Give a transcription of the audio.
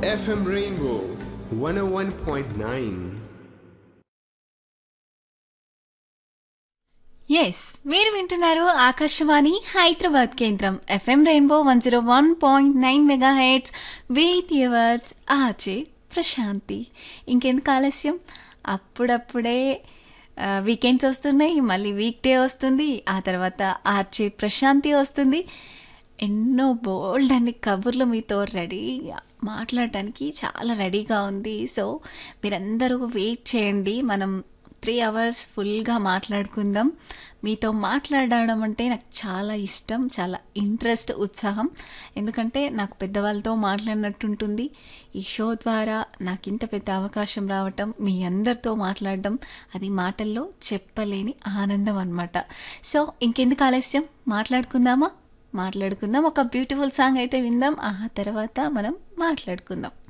FM Rainbow 101.9. Yes మీరు వింటున్నారు ఆకాశవాణి హైదరాబాద్ కేంద్రం FM rainbow one zero one point nine mega hits with yours ఆచే ప్రశాంతి ఇంకెందుకు ఆలస్యం అప్పుడప్పుడే వీకెండ్స్ వస్తున్నాయి మళ్ళీ వీక్ డే వస్తుంది ఆ తర్వాత ఆర్చే ప్రశాంతి వస్తుంది ఎన్నో బోల్డ్ అన్ని కబుర్లు మీతో రెడీ మాట్లాడటానికి చాలా రెడీగా ఉంది సో మీరందరూ వెయిట్ చేయండి మనం త్రీ అవర్స్ ఫుల్గా మాట్లాడుకుందాం మీతో మాట్లాడడం అంటే నాకు చాలా ఇష్టం చాలా ఇంట్రెస్ట్ ఉత్సాహం ఎందుకంటే నాకు పెద్దవాళ్ళతో మాట్లాడినట్టుంటుంది ఈ షో ద్వారా నాకు ఇంత పెద్ద అవకాశం రావటం మీ అందరితో మాట్లాడడం అది మాటల్లో చెప్పలేని ఆనందం అనమాట సో ఇంకెందుకు ఆలస్యం మాట్లాడుకుందామా మాట్లాడుకుందాం ఒక బ్యూటిఫుల్ సాంగ్ అయితే విందాం ఆ తర్వాత మనం మాట్లాడుకుందాం